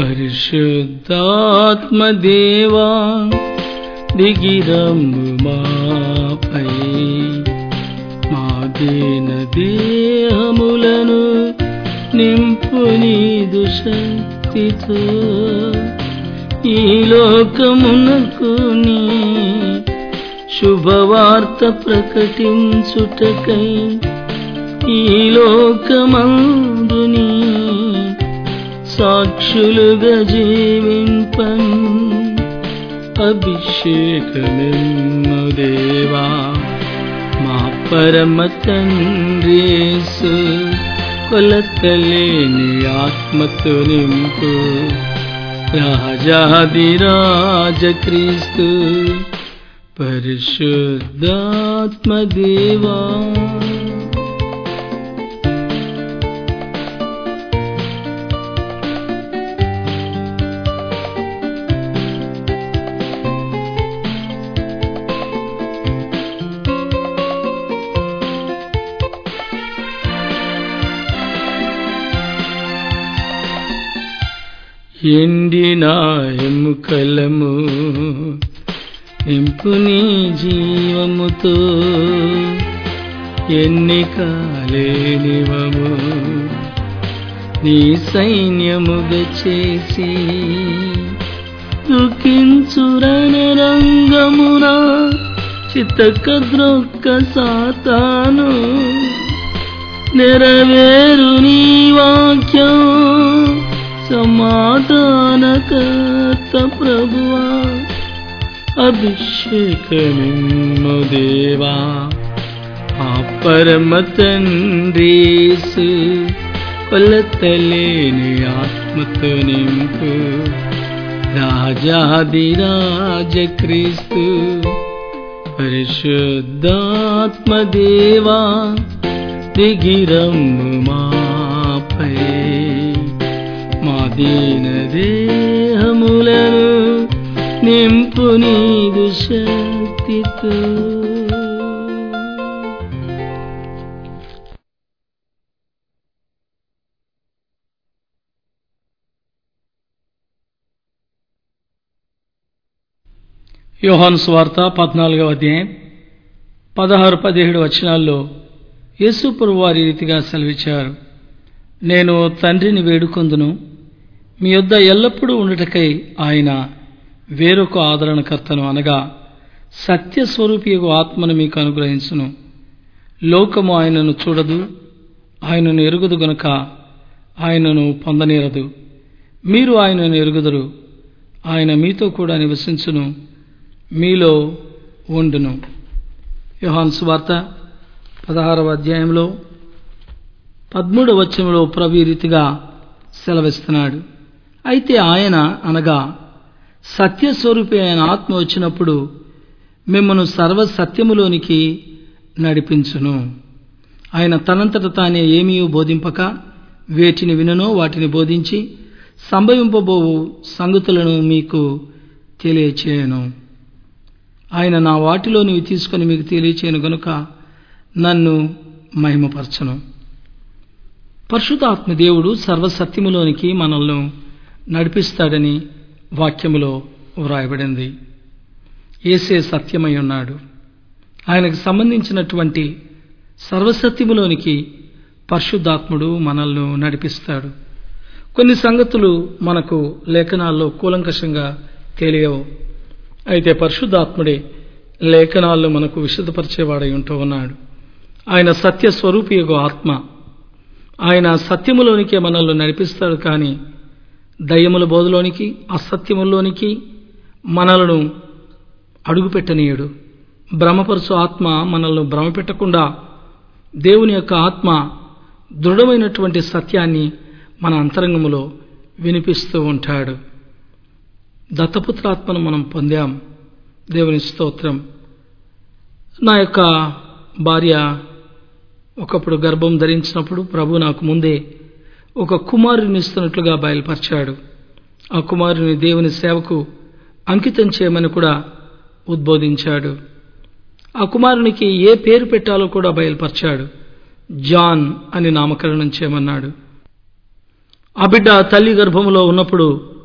పరిశుద్ధాత్మదేవా దిగిరమ్ము మాపై మా దీన దేహములను నింపు నీదు శక్తితో ఈ లోకమునకు నీ శుభవార్త ప్రకటించుటకై ఈ లోకమందుని సాక్షులుగా జీవింపన్ అభిషేకమెమ్ము దేవా మా పరమ తండ్రియేసు కొలతలేని ఆత్మతో నింపు రాజాదిరాజ క్రీస్తు పరిశుద్ధాత్మదేవా ఎండిన ఎముకలము నింపు నీ జీవముతో ఎన్నిక లేనివము నీ సైన్యముగా చేసి దుఃఖించురణ రంగమున చిత్తకద్రొక్క సాతాను నెరవేరు నీ వాక్యం సమాధానకర్త ప్రభువా అభిషేకమిమ్ము దేవా ఆ పరమ తండ్రీసు కొలతలేని ఆత్మతో నింపు రాజాదిరాజ క్రీస్తు పరిశుద్ధాత్మదేవా దిగిరమ్ము మాపై మా దీన దేహములను నింపు నీదు శక్తితో యోహాను స్వార్త పద్నాలుగవ అధ్యాయం పదహారు పదిహేడు వచనాల్లో యేసుప్రభు వారి రీతిగా సెలవిచ్చారు నేను తండ్రిని వేడుకొందును మీ యొద్ద ఎల్లప్పుడూ ఉండుటకై ఆయన వేరొక ఆదరణకర్తను అనగా సత్యస్వరూపియగు ఆత్మను మీకు అనుగ్రహించును లోకము ఆయనను చూడదు ఆయనను ఎరుగుదు గనుక ఆయనను పొందనేరదు మీరు ఆయనను ఎరుగుదురు ఆయన మీతో కూడా నివసించును మీలో ఉండును యోహాన్ సువార్త పదహారవ అధ్యాయంలో పదమూడవ వచనంలో ప్రభు ఈ రీతిగా సెలవిస్తున్నాడు అయితే ఆయన అనగా సత్యస్వరూపి అయిన ఆత్మ వచ్చినప్పుడు మిమ్మను సర్వ సత్యములోనికి నడిపించును ఆయన తనంతట తానే ఏమీ బోధింపక వేటిని విననో వాటిని బోధించి సంభవింపబోవు సంగతులను మీకు తెలియచేయను ఆయన నా వాటిలోనివి తీసుకొని మీకు తెలియచేయను గనుక నన్ను మహిమపరచను పరిశుధాత్మ దేవుడు సర్వసత్యములోనికి మనల్ని నడిపిస్తాడని వాక్యములో వ్రాయబడింది ఏసే సత్యమై ఉన్నాడు ఆయనకు సంబంధించినటువంటి సర్వసత్యములోనికి పరిశుద్ధాత్ముడు మనల్ని నడిపిస్తాడు కొన్ని సంగతులు మనకు లేఖనాల్లో కూలంకషంగా తెలియవు అయితే పరిశుద్ధాత్ముడే లేఖనాల్లో మనకు విశుద్ధపరిచేవాడై ఉంటూ ఉన్నాడు ఆయన సత్య స్వరూపియగు ఆత్మ ఆయన సత్యములోనికే మనల్ని నడిపిస్తాడు కానీ దయ్యముల బోధలోనికి అసత్యముల్లోనికి మనలను అడుగుపెట్టనీయుడు భ్రమపరచు ఆత్మ మనల్ని భ్రమపెట్టకుండా దేవుని యొక్క ఆత్మ దృఢమైనటువంటి సత్యాన్ని మన అంతరంగములో వినిపిస్తూ ఉంటాడు దత్తపుత్రాత్మను మనం పొందాం దేవుని స్తోత్రం నా యొక్క భార్య ఒకప్పుడు గర్భం ధరించినప్పుడు ప్రభు నాకు ముందే ఒక కుమారుని ఇస్తున్నట్లుగా బయలుపరిచాడు ఆ కుమారుని దేవుని సేవకు అంకితం చేయమని కూడా ఉద్బోధించాడు ఆ కుమారునికి ఏ పేరు పెట్టాలో కూడా బయలుపరిచాడు జాన్ అని నామకరణం చేయమన్నాడు ఆ బిడ్డ తల్లి గర్భములో ఉన్నప్పుడు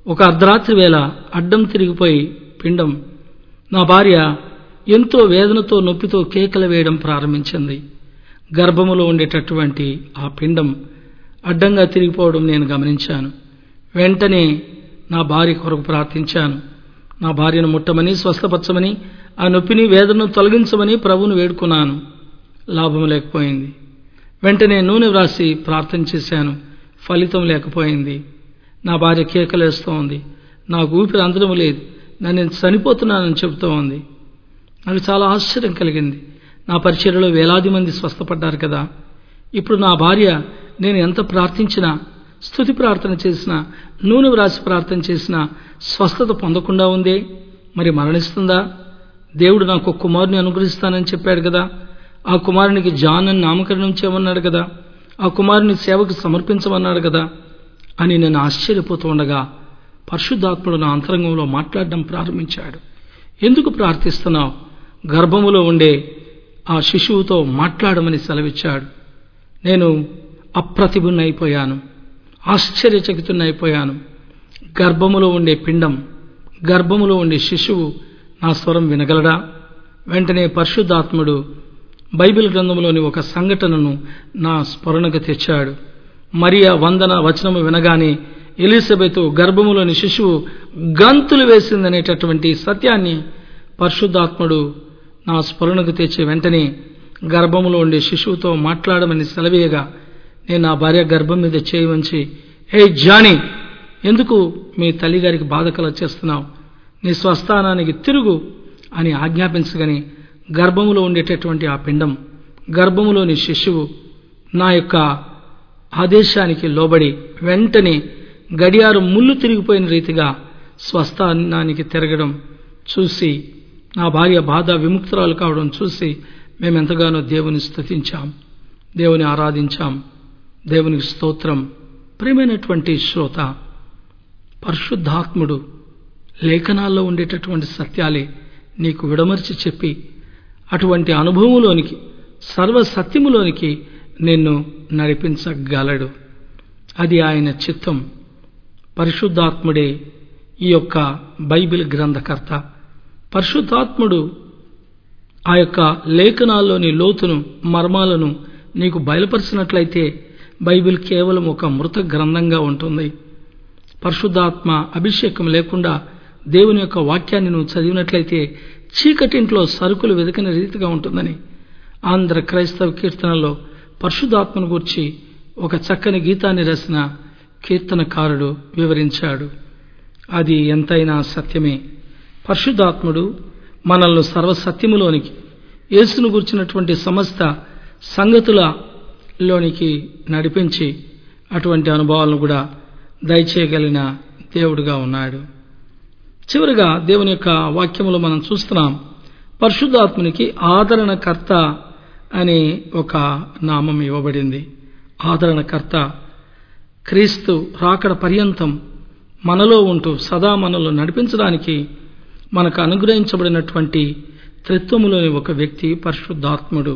ఒక అర్ధరాత్రి వేళ అడ్డం తిరిగిపోయి పిండం నా భార్య ఎంతో వేదనతో నొప్పితో కేకలు వేయడం ప్రారంభించింది గర్భములో ఉండేటటువంటి ఆ పిండం అడ్డంగా తిరిగిపోవడం నేను గమనించాను వెంటనే నా భార్య కొరకు ప్రార్థించాను నా భార్యను ముట్టమని స్వస్థపరచమని ఆ నొప్పిని వేదనను తొలగించమని ప్రభువును వేడుకున్నాను లాభం లేకపోయింది వెంటనే నూనె వ్రాసి ప్రార్థన చేశాను ఫలితం లేకపోయింది నా భార్య కేకలేస్తోంది నాకు ఊపిరి అందడం లేదు నన్ను నేను చనిపోతున్నానని చెబుతూ ఉంది నాకు చాలా ఆశ్చర్యం కలిగింది నా పరిచర్యలో వేలాది మంది స్వస్థపడ్డారు కదా ఇప్పుడు నా భార్య నేను ఎంత ప్రార్థించినా స్థుతి ప్రార్థన చేసినా నూనె వ్రాసి ప్రార్థన చేసినా స్వస్థత పొందకుండా ఉందే మరి మరణిస్తుందా దేవుడు నాకు ఒక కుమారుని అనుగ్రహిస్తానని చెప్పాడు కదా ఆ కుమారునికి జాన్ అని నామకరణం చేయమన్నాడు కదా ఆ కుమారుని సేవకు సమర్పించమన్నాడు కదా అని నేను ఆశ్చర్యపోతూ ఉండగా పరిశుద్ధాత్ముడు నా అంతరంగంలో మాట్లాడడం ప్రారంభించాడు ఎందుకు ప్రార్థిస్తున్నావు గర్భములో ఉండే ఆ శిశువుతో మాట్లాడమని సెలవిచ్చాడు నేను అప్రతిభున్నైపోయాను ఆశ్చర్యచకితున్నైపోయాను గర్భములో ఉండే పిండం గర్భములో ఉండే శిశువు నా స్వరం వినగలడా వెంటనే పరిశుద్ధాత్ముడు బైబిల్ గ్రంథంలోని ఒక సంఘటనను నా స్మరణకు తెచ్చాడు మరియా వందన వచనము వినగానే ఎలిజబెత్ గర్భములోని శిశువు గంతులు వేసిందనేటటువంటి సత్యాన్ని పరిశుద్ధాత్ముడు నా స్మరణకు తెచ్చి వెంటనే గర్భములో ఉండే శిశువుతో మాట్లాడమని సెలవేయగా నేను నా భార్య గర్భం మీద చేయవంచి హే జానీ ఎందుకు మీ తల్లిగారికి బాధ కల చేస్తున్నావు నీ స్వస్థానానికి తిరుగు అని ఆజ్ఞాపించగానే గర్భములో ఉండేటటువంటి ఆ పిండం గర్భములోని శిశువు నా యొక్క ఆదేశానికి లోబడి వెంటనే గడియారం ముళ్ళు తిరిగిపోయిన రీతిగా స్వస్థానానికి తిరగడం చూసి నా భార్య బాధ విముక్తురాలు కావడం చూసి మేమెంతగానో దేవుని స్తుతించాం దేవుని ఆరాధించాం దేవునికి స్తోత్రం ప్రియమైనటువంటి శ్రోత పరిశుద్ధాత్ముడు లేఖనాల్లో ఉండేటటువంటి సత్యాలే నీకు విడమర్చి చెప్పి అటువంటి అనుభవంలోనికి సర్వ సత్యములోనికి నిన్ను నడిపించగలడు అది ఆయన చిత్తం పరిశుద్ధాత్ముడే ఈ యొక్క బైబిల్ గ్రంథకర్త పరిశుద్ధాత్ముడు ఆ యొక్క లేఖనాల్లోని లోతును మర్మాలను నీకు బయలుపరిచినట్లయితే బైబిల్ కేవలం ఒక మృత గ్రంథంగా ఉంటుంది పరిశుద్ధాత్మ అభిషేకం లేకుండా దేవుని యొక్క వాక్యాన్ని నువ్వు చదివినట్లయితే చీకటింట్లో సరుకులు వెదకని రీతిగా ఉంటుందని ఆంధ్ర క్రైస్తవ కీర్తనలో పరిశుద్ధాత్మను గురించి ఒక చక్కని గీతాన్ని రాసిన కీర్తనకారుడు వివరించాడు అది ఎంతైనా సత్యమే పరిశుద్ధాత్ముడు మనల్ని సర్వసత్యములోనికి యేసును గుర్చినటువంటి సమస్త సంగతులలోనికి నడిపించి అటువంటి అనుభవాలను కూడా దయచేయగలిగిన దేవుడుగా ఉన్నాడు చివరిగా దేవుని యొక్క వాక్యములో మనం చూస్తున్నాం పరిశుద్ధాత్మునికి ఆదరణకర్త అనే ఒక నామం ఇవ్వబడింది ఆదరణకర్త క్రీస్తు రాకడ పర్యంతం మనలో ఉంటూ సదా మనలో నడిపించడానికి మనకు అనుగ్రహించబడినటువంటి త్రిత్వములోని ఒక వ్యక్తి పరిశుద్ధాత్ముడు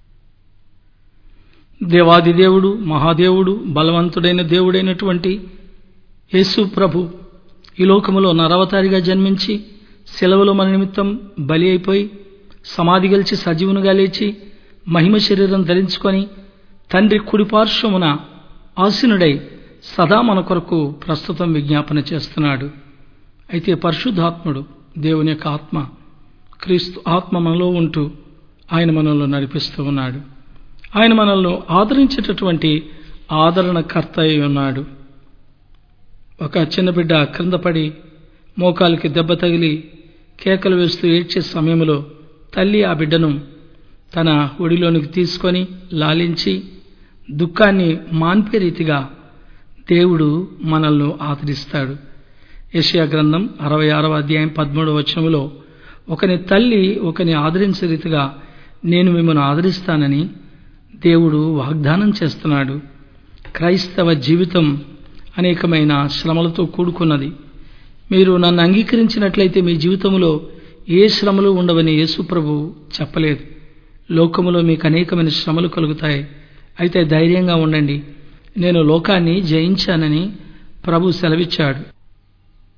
దేవాది దేవుడు మహాదేవుడు బలవంతుడైన దేవుడైనటువంటి యేసు ప్రభు ఈ లోకములో నరవతారిగా జన్మించి సెలవులో మన నిమిత్తం బలి అయిపోయి సమాధి గెలిచి సజీవునిగా లేచి మహిమ శరీరం ధరించుకొని తండ్రి కుడిపార్శ్వమున ఆసీనుడై సదా మన కొరకు ప్రస్తుతం విజ్ఞాపన చేస్తున్నాడు అయితే పరిశుద్ధాత్ముడు దేవుని యొక్క ఆత్మ క్రీస్తు ఆత్మ మనలో ఉంటూ ఆయన మనల్ని నడిపిస్తూ ఉన్నాడు ఆయన మనల్ని ఆదరించేటటువంటి ఆదరణకర్త అయి ఉన్నాడు ఒక చిన్న బిడ్డ క్రింద పడి మోకాలికి దెబ్బ తగిలి కేకలు వేస్తూ ఏడ్చే సమయంలో తల్లి ఆ బిడ్డను తన ఒడిలోనికి తీసుకొని లాలించి దుఃఖాన్ని మాన్పే రీతిగా దేవుడు మనల్ని ఆదరిస్తాడు ఏషియా గ్రంథం అరవై ఆరవ అధ్యాయం పదమూడవ వచనములో ఒకని తల్లి ఒకని ఆదరించే రీతిగా నేను మిమ్మల్ని ఆదరిస్తానని దేవుడు వాగ్దానం చేస్తున్నాడు క్రైస్తవ జీవితం అనేకమైన శ్రమలతో కూడుకున్నది మీరు నన్ను అంగీకరించినట్లయితే మీ జీవితంలో ఏ శ్రమలు ఉండవని యేసుప్రభు చెప్పలేదు లోకములో మీకు అనేకమైన శ్రమలు కలుగుతాయి అయితే ధైర్యంగా ఉండండి నేను లోకాన్ని జయించానని ప్రభు సెలవిచ్చాడు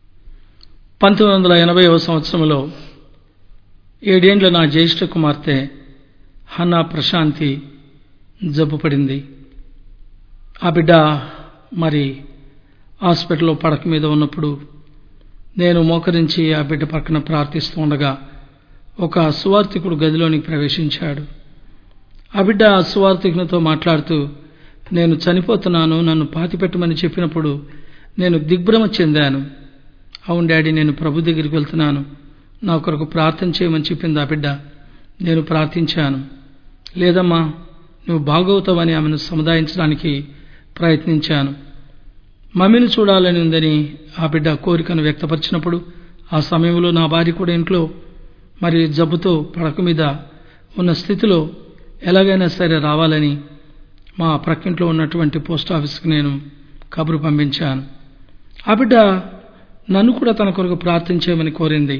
పంతొమ్మిది వందల ఎనభైవ సంవత్సరంలో ఏడేండ్ల నా జ్యేష్ఠ కుమార్తె హన్నా ప్రశాంతి జబ్బు పడింది ఆ బిడ్డ మరి హాస్పిటల్లో పడక మీద ఉన్నప్పుడు నేను మోకరించి ఆ బిడ్డ పక్కన ప్రార్థిస్తూ ఉండగా ఒక సువార్థికుడు గదిలోనికి ప్రవేశించాడు ఆ బిడ్డ ఆ సువార్థికునితో మాట్లాడుతూ నేను చనిపోతున్నాను నన్ను పాతిపెట్టమని చెప్పినప్పుడు నేను దిగ్భ్రమ చెందాను అవును డాడీ నేను ప్రభు దగ్గరికి వెళ్తున్నాను నా కొరకు ప్రార్థన చేయమని చెప్పింది ఆ బిడ్డ నేను ప్రార్థించాను లేదమ్మా నువ్వు బాగవుతావని ఆమెను సముదాయించడానికి ప్రయత్నించాను మమ్మీని చూడాలని ఉందని ఆ బిడ్డ కోరికను వ్యక్తపరిచినప్పుడు ఆ సమయంలో నా భార్య కూడా ఇంట్లో మరి జబ్బుతో పడక మీద ఉన్న స్థితిలో ఎలాగైనా సరే రావాలని మా ప్రక్కింట్లో ఉన్నటువంటి పోస్ట్ ఆఫీస్కి నేను కబురు పంపించాను ఆ బిడ్డ నన్ను కూడా తన కొరకు ప్రార్థించేయమని కోరింది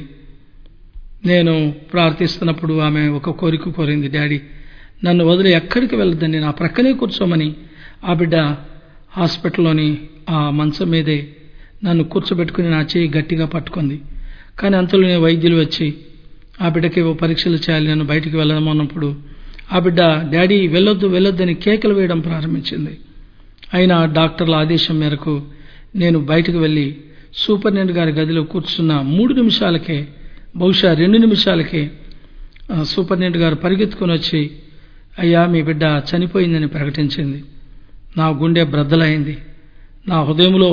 నేను ప్రార్థిస్తున్నప్పుడు ఆమె ఒక కోరిక కోరింది డాడీ నన్ను వదిలి ఎక్కడికి వెళ్ళొద్దని నా ప్రక్కనే కూర్చోమని ఆ బిడ్డ హాస్పిటల్లోని ఆ మంచం మీదే నన్ను కూర్చోబెట్టుకుని నా చేయి గట్టిగా పట్టుకుంది కానీ అంతలోనే వైద్యులు వచ్చి ఆ బిడ్డకి ఏవో పరీక్షలు చేయాలి నన్ను బయటికి వెళ్ళమన్నప్పుడు ఆ బిడ్డ డాడీ వెళ్ళొద్దు వెళ్ళొద్దని కేకలు వేయడం ప్రారంభించింది అయినా డాక్టర్ల ఆదేశం మేరకు నేను బయటకు వెళ్ళి సూపరింటెండెంట్ గారి గదిలో కూర్చున్న మూడు నిమిషాలకే బహుశా రెండు నిమిషాలకే సూపరింటెండెంట్ గారు పరిగెత్తుకొని వచ్చి అయ్యా మీ బిడ్డ చనిపోయిందని ప్రకటించింది నా గుండె బ్రద్దలైంది నా హృదయంలో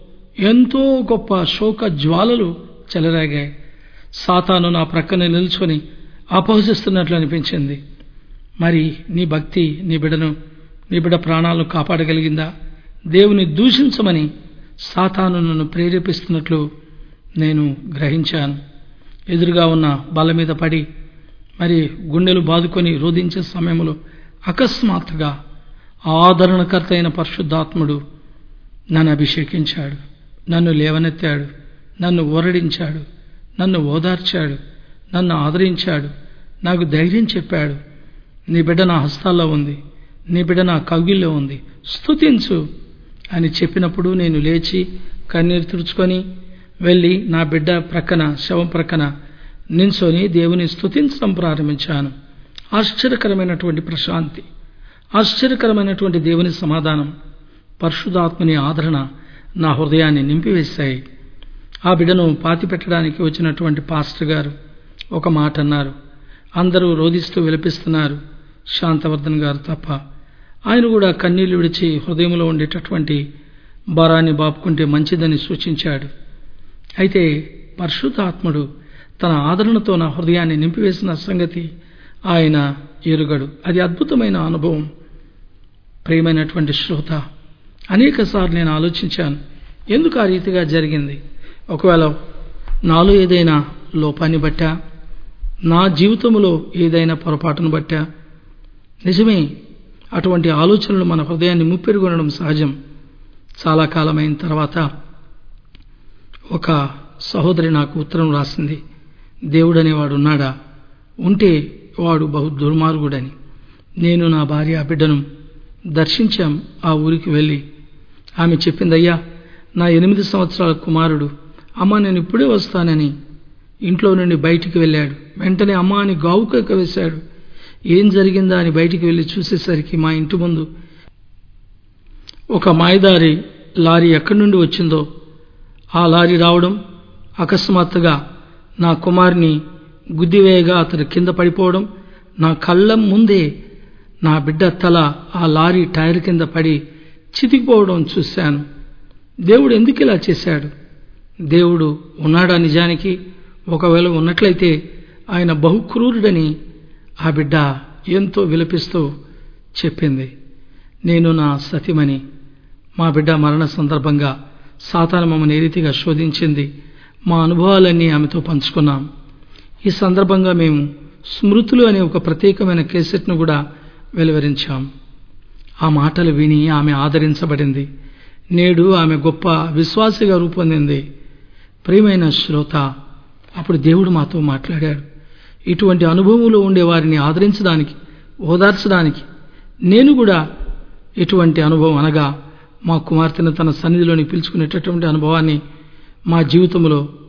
ఎంతో గొప్ప శోక జ్వాలలు చెలరేగాయి సాతాను నా ప్రక్కనే నిల్చుని అపహసిస్తున్నట్లు అనిపించింది మరి నీ భక్తి నీ బిడ్డను నీ బిడ్డ ప్రాణాలను కాపాడగలిగిందా దేవుని దూషించమని సాతాను నన్ను ప్రేరేపిస్తున్నట్లు నేను గ్రహించాను ఎదురుగా ఉన్న బల్ల మీద పడి మరి గుండెలు బాదుకొని రోధించే సమయంలో అకస్మాత్తుగా ఆదరణకర్త అయిన పరిశుద్ధాత్ముడు నన్ను అభిషేకించాడు నన్ను లేవనెత్తాడు నన్ను ఓరడించాడు నన్ను ఓదార్చాడు నన్ను ఆదరించాడు నాకు ధైర్యం చెప్పాడు నీ బిడ్డ నా హస్తాల్లో ఉంది నీ బిడ్డ నా కవిల్లో ఉంది స్తుతించు అని చెప్పినప్పుడు నేను లేచి కన్నీరు తుడుచుకొని వెళ్ళి నా బిడ్డ ప్రక్కన శవం ప్రక్కన నించొని దేవుని స్తుతించడం ప్రారంభించాను ఆశ్చర్యకరమైనటువంటి ప్రశాంతి ఆశ్చర్యకరమైనటువంటి దేవుని సమాధానం పరిశుధాత్మని ఆదరణ నా హృదయాన్ని నింపివేశాయి ఆ బిడ్డను పాతి పెట్టడానికి వచ్చినటువంటి పాస్టర్ గారు ఒక మాట అన్నారు అందరూ రోధిస్తూ విలపిస్తున్నారు శాంతవర్ధన్ గారు తప్ప ఆయన కూడా కన్నీళ్లు విడిచి హృదయంలో ఉండేటటువంటి భారాన్ని బాపుకుంటే మంచిదని సూచించాడు అయితే పరిశుద్ధాత్ముడు తన ఆదరణతో నా హృదయాన్ని నింపివేసిన సంగతి ఆయన ఎరుగడు అది అద్భుతమైన అనుభవం ప్రియమైనటువంటి శ్రోత అనేక సార్లు నేను ఆలోచించాను ఎందుకు ఆ రీతిగా జరిగింది ఒకవేళ నాలో ఏదైనా లోపాన్ని బట్టా నా జీవితంలో ఏదైనా పొరపాటును బట్టా నిజమే అటువంటి ఆలోచనలు మన హృదయాన్ని ముప్పెరుగునడం సహజం చాలా కాలమైన తర్వాత ఒక సహోదరి నాకు ఉత్తరం రాసింది దేవుడనేవాడు ఉన్నాడా ఉంటే వాడు బహు దుర్మార్గుడని నేను నా భార్య బిడ్డను దర్శించాం ఆ ఊరికి వెళ్ళి ఆమె చెప్పింది అయ్యా నా ఎనిమిది సంవత్సరాల కుమారుడు అమ్మ నేను ఇప్పుడే వస్తానని ఇంట్లో నుండి బయటికి వెళ్ళాడు వెంటనే అమ్మ అని గావుకేక వేశాడు ఏం జరిగిందా అని బయటికి వెళ్ళి చూసేసరికి మా ఇంటి ముందు ఒక మాయదారి లారీ ఎక్కడి నుండి వచ్చిందో ఆ లారీ రావడం అకస్మాత్తుగా నా కుమారుని గుద్దివేయగా అతడు కింద పడిపోవడం నా కళ్ళ ముందే నా బిడ్డ తల ఆ లారీ టైర్ కింద పడి చితికిపోవడం చూశాను దేవుడు ఎందుకు ఇలా చేశాడు దేవుడు ఉన్నాడా నిజానికి ఒకవేళ ఉన్నట్లయితే ఆయన బహుక్రూరుడని ఆ బిడ్డ ఎంతో విలపిస్తూ చెప్పింది నేను నా సతిమని మా బిడ్డ మరణ సందర్భంగా సాతాను మమ్మల్ని ఏ రీతిగా శోధించింది మా అనుభవాలన్నీ ఆమెతో పంచుకున్నాం ఈ సందర్భంగా మేము స్మృతులు అనే ఒక ప్రత్యేకమైన కేసెట్ను కూడా వెలువరించాం ఆ మాటలు విని ఆమె ఆదరించబడింది నేడు ఆమె గొప్ప విశ్వాసిగా రూపొందింది ప్రియమైన శ్రోత అప్పుడు దేవుడు మాతో మాట్లాడాడు ఇటువంటి అనుభవంలో ఉండే వారిని ఆదరించడానికి ఓదార్చడానికి నేను కూడా ఇటువంటి అనుభవం అనగా మా కుమార్తెను తన సన్నిధిలోని పిలుచుకునేటటువంటి అనుభవాన్ని మా జీవితంలో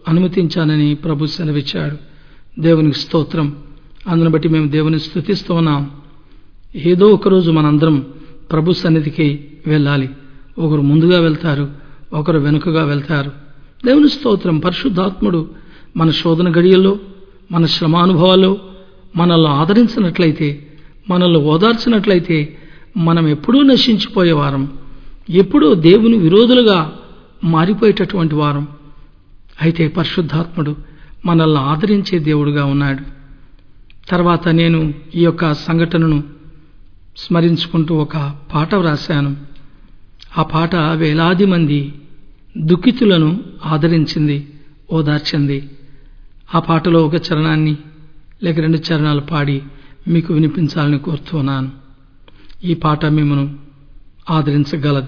అనుమతించానని ప్రభు సెలవిచ్చాడు దేవునికి స్తోత్రం అందును బట్టి మేము దేవుని స్థుతిస్తూ ఉన్నాం ఏదో ఒకరోజు మనందరం ప్రభు సన్నిధికి వెళ్ళాలి ఒకరు ముందుగా వెళ్తారు ఒకరు వెనుకగా వెళ్తారు దేవుని స్తోత్రం పరిశుద్ధాత్ముడు మన శోధన గడియల్లో మన శ్రమానుభవాల్లో మనల్ని ఆదరించినట్లయితే మనల్ని ఓదార్చినట్లయితే మనం ఎప్పుడూ నశించిపోయేవారం ఎప్పుడూ దేవుని విరోధులుగా మారిపోయేటటువంటి వారం అయితే పరిశుద్ధాత్ముడు మనల్ని ఆదరించే దేవుడుగా ఉన్నాడు తర్వాత నేను ఈ యొక్క సంఘటనను స్మరించుకుంటూ ఒక పాట వ్రాశాను ఆ పాట వేలాది మంది దుఃఖితులను ఆదరించింది ఓదార్చింది ఆ పాటలో ఒక చరణాన్ని లేక రెండు చరణాలు పాడి మీకు వినిపించాలని కోరుతున్నాను ఈ పాట మిమ్మను ఆదరించగలదు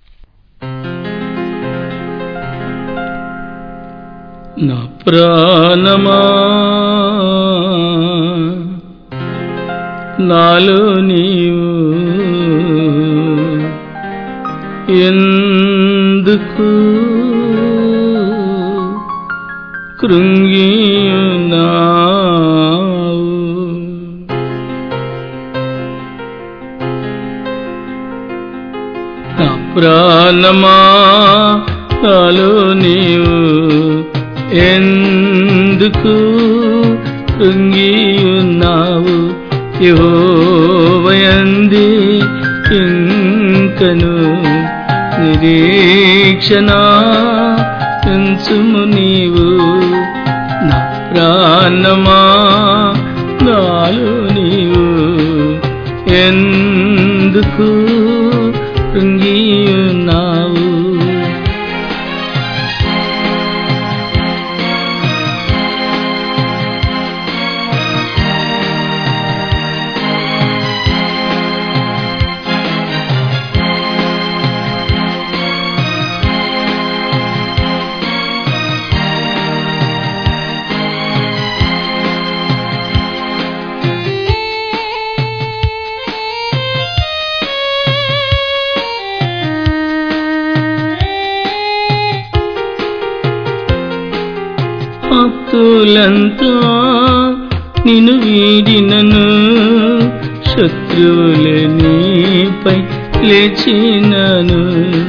నా ప్రాణమా నాలో నీవు ఎందుకు కృంగియున్నావు నా ప్రాణమా నాలో నీవు ఎందుకు కృంగియున్నావు యెహోవయంది ఇంకను నిరీక్షణ పెంచుము నీవు నా ప్రాణమా నాలో నీవు ఎందుకు కృంగియున్నావు భక్తులంతా నిన్ను వీడినను శత్రువులే నీపై లేచినను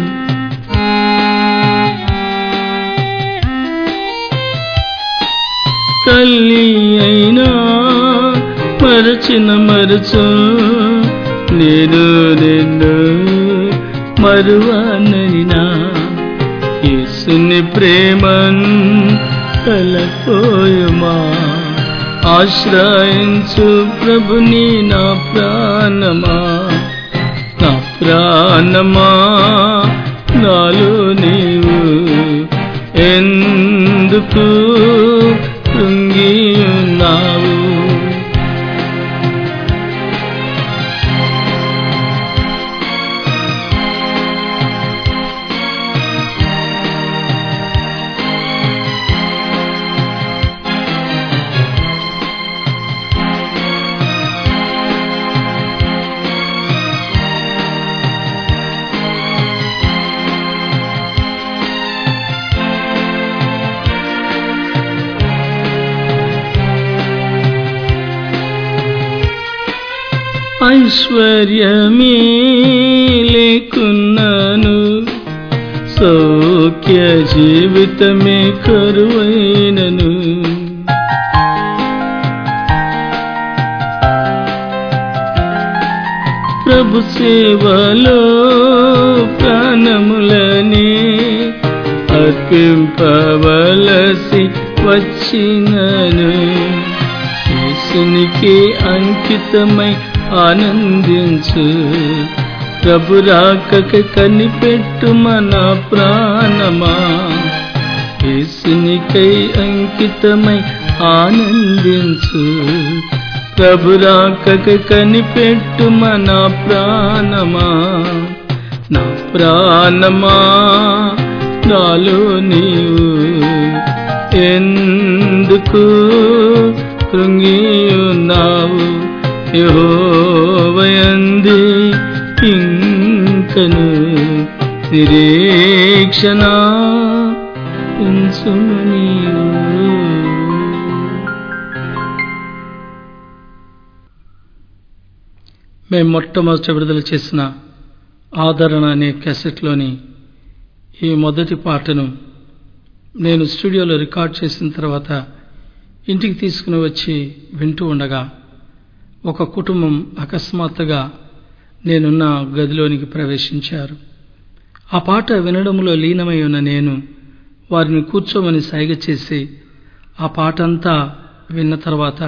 తల్లి అయినా మరచిన మరచు నేను నిన్ను మరువననినా యేసుని ప్రేమన్ కలపోయమా ఆశ్రయించు ప్రభుని నా ప్రాణమా నా ప్రాణమా నాలో నీవు ఎందుకు కృంగియున్నావు ఐశ్వర్యమే లేకున్నాను సౌఖ్య జీవితమే కరువైనను ప్రభు సేవలో ప్రాణములని అర్పింపవలసి వచ్చినను యేసునికి అంకితమై ఆనందించు ప్రభు రాకక కనిపెట్టు మన ప్రాణమా యేసునికై అంకితమై ఆనందించు ప్రభు రాకక కనిపెట్టు మన ప్రాణమా నా ప్రాణమా నాలో నీవు ఎందుకు కృంగియున్నావు యెహోవయంది ఇంకను నిరీక్షణ ఉంచుము నీవు మేము మొట్టమొదట విడుదల చేసిన ఆదరణ అనే క్యాసెట్లోని ఈ మొదటి పాటను నేను స్టూడియోలో రికార్డ్ చేసిన తర్వాత ఇంటికి తీసుకుని వచ్చి వింటూ ఉండగా ఒక కుటుంబం అకస్మాత్తుగా నేనున్న గదిలోనికి ప్రవేశించారు ఆ పాట వినడంలో లీనమై ఉన్న నేను వారిని కూర్చోమని సైగ చేసి ఆ పాట అంతా విన్న తర్వాత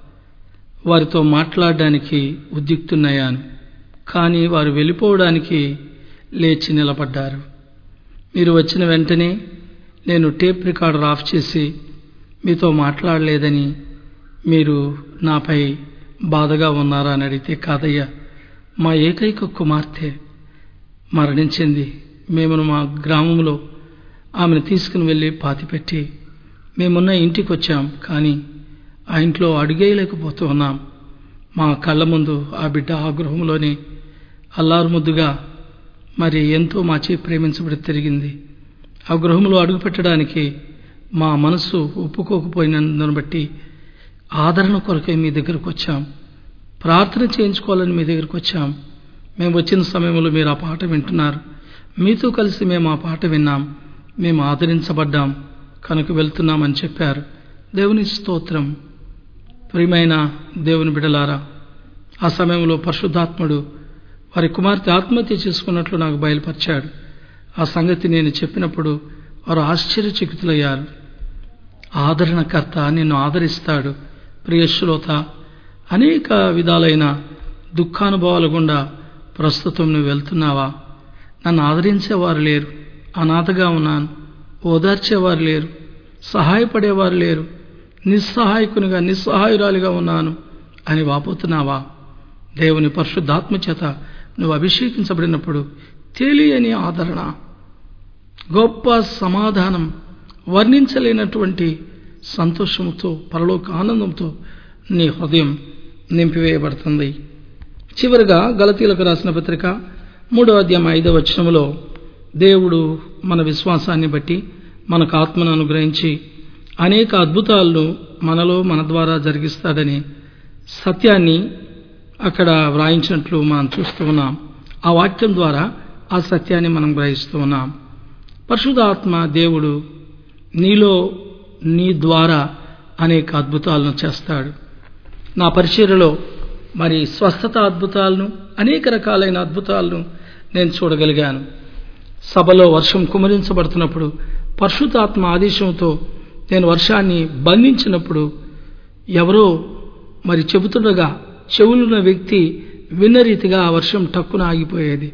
వారితో మాట్లాడడానికి ఉద్యుక్తున్నాయాను కానీ వారు వెళ్ళిపోవడానికి లేచి నిలబడ్డారు మీరు వచ్చిన వెంటనే నేను టేప్ రికార్డర్ ఆఫ్ చేసి మీతో మాట్లాడలేదని మీరు నాపై బాధగా ఉన్నారా అని అడిగితే కాదయ్యా మా ఏకైక కుమార్తె మరణించింది మేము మా గ్రామంలో ఆమెను తీసుకుని వెళ్ళి పాతిపెట్టి మేమున్న ఇంటికి వచ్చాం కానీ ఆ ఇంట్లో అడుగేయలేకపోతూ ఉన్నాం మా కళ్ళ ముందు ఆ బిడ్డ ఆ గృహంలోనే అల్లారు ముద్దుగా మరి ఎంతో మాచే ప్రేమించబడి తిరిగింది ఆ గృహంలో అడుగు పెట్టడానికి మా మనసు ఒప్పుకోకపోయినందును బట్టి ఆదరణ కొరకై మీ దగ్గరకు వచ్చాం ప్రార్థన చేయించుకోవాలని మీ దగ్గరకు వచ్చాం మేము వచ్చిన సమయంలో మీరు ఆ పాట వింటున్నారు మీతో కలిసి మేము ఆ పాట విన్నాం మేము ఆదరించబడ్డాం కనుక వెళ్తున్నామని చెప్పారు దేవుని స్తోత్రం ప్రియమైన దేవుని బిడలారా ఆ సమయంలో పరిశుద్ధాత్ముడు వారి కుమార్తె ఆత్మహత్య చేసుకున్నట్లు నాకు బయలుపరిచాడు ఆ సంగతి నేను చెప్పినప్పుడు వారు ఆశ్చర్యచకితులయ్యారు ఆదరణకర్త నిన్ను ఆదరిస్తాడు ప్రియశ్రోత అనేక విధాలైన దుఃఖానుభవాల గుండా ప్రస్తుతం నువ్వు వెళ్తున్నావా నన్ను ఆదరించేవారు లేరు అనాథగా ఉన్నాను ఓదార్చేవారు లేరు సహాయపడేవారు లేరు నిస్సహాయకునిగా నిస్సహాయురాలిగా ఉన్నాను అని వాపోతున్నావా దేవుని పరిశుద్ధాత్మ చేత నువ్వు అభిషేకించబడినప్పుడు తెలియని ఆదరణ గొప్ప సమాధానం వర్ణించలేనటువంటి సంతోషంతో పరలోక ఆనందంతో నీ హృదయం నింపివేయబడుతుంది చివరిగా గలతీలకు రాసిన పత్రిక మూడో అధ్యాయం ఐదవ వచనములో దేవుడు మన విశ్వాసాన్ని బట్టి మనకు ఆత్మను అనుగ్రహించి అనేక అద్భుతాలను మనలో మన ద్వారా జరిగిస్తాడని సత్యాన్ని అక్కడ వ్రాయించినట్లు మనం చూస్తూ ఉన్నాం ఆ వాక్యం ద్వారా ఆ సత్యాన్ని మనం గ్రహిస్తూ ఉన్నాం పరిశుధాత్మ దేవుడు నీలో నీ ద్వారా అనేక అద్భుతాలను చేస్తాడు నా పరిచర్యలో మరి స్వస్థత అద్భుతాలను అనేక రకాలైన అద్భుతాలను నేను చూడగలిగాను సభలో వర్షం కుమరించబడుతున్నప్పుడు పరిశుద్ధాత్మ ఆదేశంతో నేను వర్షాన్ని బంధించినప్పుడు ఎవరో మరి చెబుతుండగా చెవులున్న వ్యక్తి విన్న రీతిగా ఆ వర్షం టక్కున ఆగిపోయేది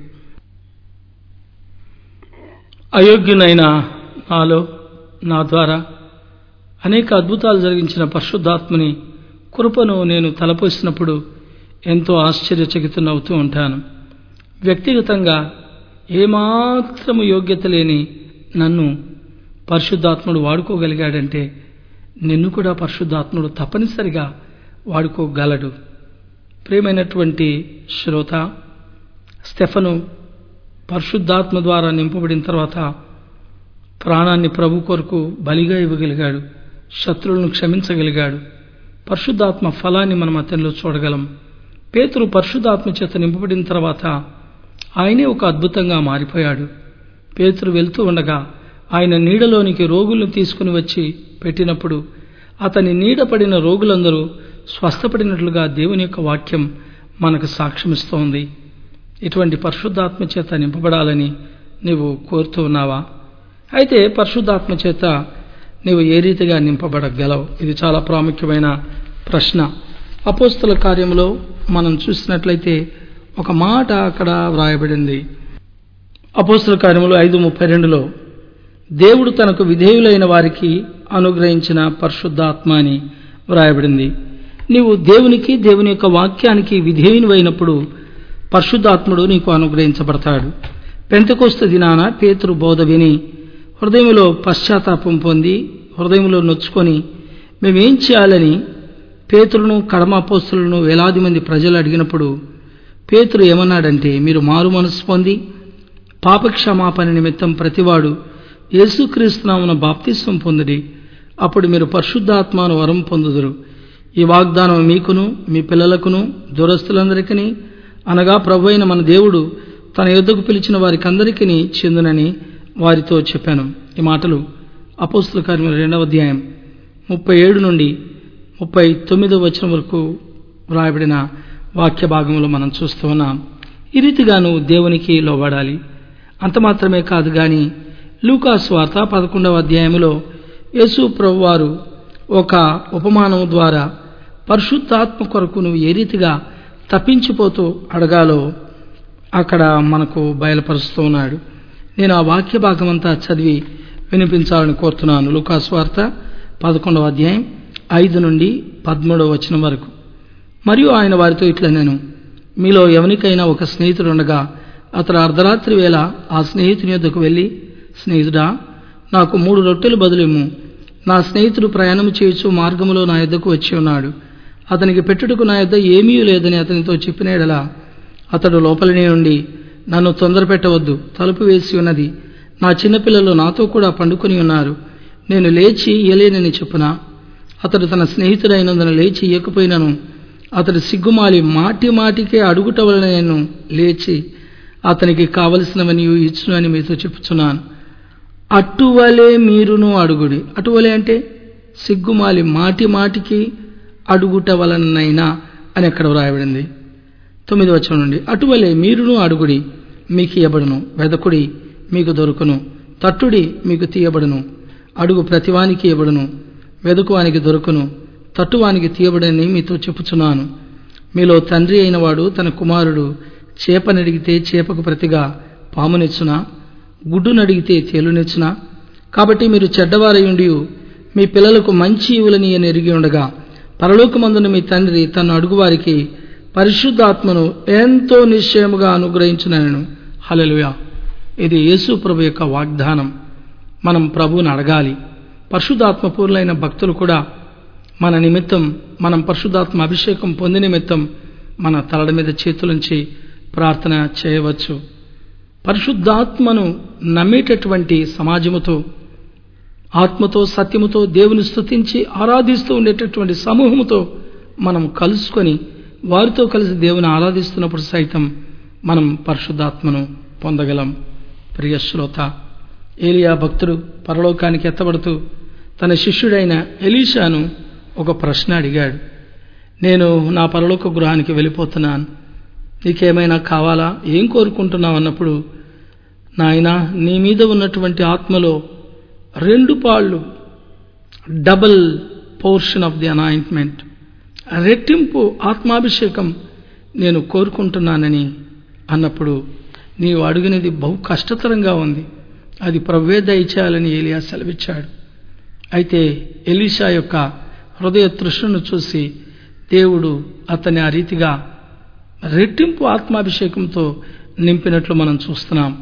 అయోగ్యునైన నాలో నా ద్వారా అనేక అద్భుతాలు జరిగించిన పరిశుద్ధాత్మని కృపను నేను తలపోసినప్పుడు ఎంతో ఆశ్చర్యచకితున్నవుతూ ఉంటాను వ్యక్తిగతంగా ఏమాత్రము యోగ్యత లేని నన్ను పరిశుద్ధాత్ముడు వాడుకోగలిగాడంటే నిన్ను కూడా పరిశుద్ధాత్ముడు తప్పనిసరిగా వాడుకోగలడు ప్రియమైనటువంటి శ్రోత స్టెఫను పరిశుద్ధాత్మ ద్వారా నింపబడిన తర్వాత ప్రాణాన్ని ప్రభు కొరకు బలిగా ఇవ్వగలిగాడు శత్రువులను క్షమించగలిగాడు పరిశుద్ధాత్మ ఫలాన్ని మనం అతనిలో చూడగలం పేతురు పరిశుద్ధాత్మ చేత నింపబడిన తర్వాత ఆయనే ఒక అద్భుతంగా మారిపోయాడు పేతురు వెళ్తూ ఉండగా ఆయన నీడలోనికి రోగులను తీసుకుని వచ్చి పెట్టినప్పుడు అతని నీడపడిన రోగులందరూ స్వస్థపడినట్లుగా దేవుని యొక్క వాక్యం మనకు సాక్ష్యమిస్తోంది ఇటువంటి పరిశుద్ధాత్మ చేత నింపబడాలని నీవు కోరుతూ ఉన్నావా అయితే పరిశుద్ధాత్మ చేత నీవు ఏ రీతిగా నింపబడగలవు ఇది చాలా ప్రాముఖ్యమైన ప్రశ్న అపోస్తుల కార్యంలో మనం చూసినట్లయితే ఒక మాట అక్కడ వ్రాయబడింది అపోస్తుల కార్యములు ఐదు ముప్పై రెండులో దేవుడు తనకు విధేయులైన వారికి అనుగ్రహించిన పరిశుద్ధాత్మ అని వ్రాయబడింది నీవు దేవునికి దేవుని యొక్క వాక్యానికి విధేయునివైనప్పుడు పరిశుద్ధాత్ముడు నీకు అనుగ్రహించబడతాడు పెంతకోస్త దినాన పేతురు బోధ విని హృదయంలో పశ్చాత్తాపం పొంది హృదయంలో నొచ్చుకొని మేమేం చేయాలని పేతులను కడమాపోస్తులను వేలాది మంది ప్రజలు అడిగినప్పుడు పేతురు ఏమన్నాడంటే మీరు మారు మనసు పొంది పాపక్షమాపణ నిమిత్తం ప్రతివాడు యేసుక్రీస్తునామున బాప్తిస్వం పొందుడి అప్పుడు మీరు పరిశుద్ధాత్మాను వరం పొందుదురు ఈ వాగ్దానం మీకును మీ పిల్లలకును దూరస్తులందరికీ అనగా ప్రభు అయిన మన దేవుడు తన యుద్ధకు పిలిచిన వారికి అందరికీ చెందునని వారితో చెప్పాను ఈ మాటలు అపోస్తుల కార్యముల రెండవ అధ్యాయం ముప్పై ఏడు నుండి ముప్పై తొమ్మిదో వచనం వరకు వ్రాయబడిన వాక్య భాగంలో మనం చూస్తూ ఉన్నాం ఈ రీతిగా నువ్వు దేవునికి లోబడాలి అంత మాత్రమే కాదు గాని లూకాస్ వార్త పదకొండవ అధ్యాయంలో యేసు ప్రభు వారు ఒక ఉపమానం ద్వారా పరిశుద్ధాత్మ కొరకు నువ్వు ఏ రీతిగా తప్పించిపోతూ అడగాలో అక్కడ మనకు బయలుపరుస్తూ ఉన్నాడు నేను ఆ వాక్య భాగం అంతా చదివి వినిపించాలని కోరుతున్నాను లూకాస్ వార్త పదకొండవ అధ్యాయం ఐదు నుండి పదమూడవ వచనం వరకు మరియు ఆయన వారితో ఇట్లా నేను మీలో ఎవరికైనా ఒక స్నేహితుడు ఉండగా అతడు అర్ధరాత్రి వేళ ఆ స్నేహితుని యొద్దకు వెళ్ళి స్నేహితుడా నాకు మూడు రొట్టెలు బదులేము నా స్నేహితుడు ప్రయాణం చేయొచ్చు మార్గములో నా యొద్దకు వచ్చి ఉన్నాడు అతనికి పెట్టుటకు నా యొద్ద ఏమీ లేదని అతనితో చెప్పినేడలా అతడు లోపలనే ఉండి నన్ను తొందర పెట్టవద్దు తలుపు వేసి ఉన్నది నా చిన్నపిల్లలు నాతో కూడా పండుకొని ఉన్నారు నేను లేచి ఇయలేనని చెప్పున అతడు తన స్నేహితుడైనందున లేచి ఇయ్యకపోయినను అతడు సిగ్గుమాలి మాటి మాటికే అడుగుట వలన నేను లేచి అతనికి కావలసినవని ఇచ్చును అని మీతో చెప్పుచున్నాను అటువలే మీరును అడుగుడి అటువలే అంటే సిగ్గుమాలి మాటి మాటికి అడుగుట వలనైనా అని అక్కడ వ్రాయబడింది తొమ్మిది వచ్చిన నుండి అటువలే మీరును అడుగుడి మీకు ఇవ్వబడును వెదకుడి మీకు దొరుకును తట్టుడి మీకు తీయబడును అడుగు ప్రతివానికి ఇవ్వబడును వెదుకువానికి దొరుకును తట్టువానికి తీయబడని మీతో చెప్పుచున్నాను మీలో తండ్రి అయిన వాడు తన కుమారుడు చేపనడిగితే చేపకు ప్రతిగా పామునిచ్చునా గుడ్డునడిగితే తేలునిచ్చునా కాబట్టి మీరు చెడ్డవారయుండి మీ పిల్లలకు మంచి ఇవులని అని ఎరిగి ఉండగా పరలోకమందున మీ తండ్రి తన అడుగువారికి పరిశుద్ధాత్మను ఎంతో నిశ్చయముగా అనుగ్రహించునను హలలుయా ఇది యేసు ప్రభు యొక్క వాగ్దానం మనం ప్రభువుని అడగాలి పరిశుద్ధాత్మ పూర్లైన భక్తులు కూడా మన నిమిత్తం మనం పరిశుద్ధాత్మ అభిషేకం పొంది నిమిత్తం మన తలల మీద చేతులుంచి ప్రార్థన చేయవచ్చు పరిశుద్ధాత్మను నమ్మేటటువంటి సమాజముతో ఆత్మతో సత్యముతో దేవుని స్తుతించి ఆరాధిస్తూ ఉండేటటువంటి సమూహముతో మనం కలుసుకొని వారితో కలిసి దేవుని ఆరాధిస్తున్నప్పుడు సైతం మనం పరిశుద్ధాత్మను పొందగలం ప్రియ శ్రోత ఏలియా భక్తుడు పరలోకానికి ఎత్తబడుతూ తన శిష్యుడైన ఎలీషాను ఒక ప్రశ్న అడిగాడు నేను నా పరలోక గృహానికి వెళ్ళిపోతున్నాను నీకేమైనా కావాలా ఏం కోరుకుంటున్నావు అన్నప్పుడు నాయన నీ మీద ఉన్నటువంటి ఆత్మలో రెండు పాళ్ళు double portion of the anointment రెట్టింపు ఆత్మాభిషేకం నేను కోరుకుంటున్నానని అన్నప్పుడు నీవు అడిగినది బహు కష్టతరంగా ఉంది అది ప్రవ్వే దయచేయాలని ఏలియా సెలవిచ్చాడు అయితే ఎలీషా యొక్క హృదయ తృష్ణను చూసి దేవుడు అతని ఆ రీతిగా రెట్టింపు ఆత్మాభిషేకంతో నింపినట్లు మనం చూస్తున్నాం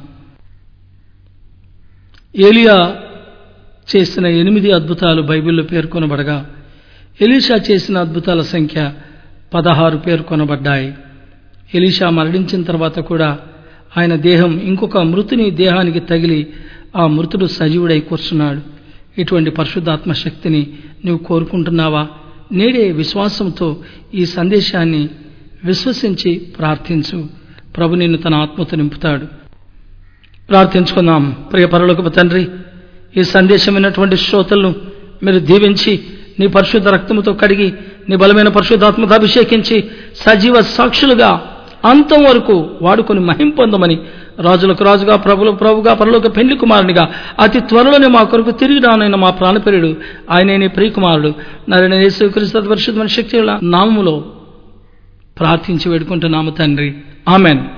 ఏలియా చేసిన ఎనిమిది అద్భుతాలు బైబిల్లో పేర్కొనబడగా ఎలీషా చేసిన అద్భుతాల సంఖ్య పదహారు పేర్కొనబడ్డాయి ఎలీషా మరణించిన తర్వాత కూడా ఆయన దేహం ఇంకొక మృతుని దేహానికి తగిలి ఆ మృతుడు సజీవుడై కూర్చున్నాడు ఇటువంటి పరిశుద్ధాత్మ శక్తిని నువ్వు కోరుకుంటున్నావా నేడే విశ్వాసంతో ఈ సందేశాన్ని విశ్వసించి ప్రార్థించు ప్రభు నిన్ను తన ఆత్మతో నింపుతాడు ప్రార్థించుకుందాం ప్రియ పరలోకపు తండ్రి ఈ సందేశం విన్నటువంటి శ్రోతలను మీరు దీవించి నీ పరిశుద్ధ రక్తముతో కడిగి నీ బలమైన పరిశుద్ధాత్మతో అభిషేకించి సజీవ సాక్షులుగా అంతం వరకు వాడుకొని మహిం పొందమని రాజులకు రాజుగా ప్రభుల ప్రభుగా పరలోక పెళ్లి కుమారునిగా అతి త్వరలోనే మా కొరకు తిరిగి రానైన మా ప్రాణపేరుడు ఆయనే నీ ప్రియకుమారుడు నరేణ యేసుక్రీస్తు పరిశుద్ధమైన శక్తి నామములో ప్రార్థించి వేడుకుంటున్నాము తండ్రి ఆమెన్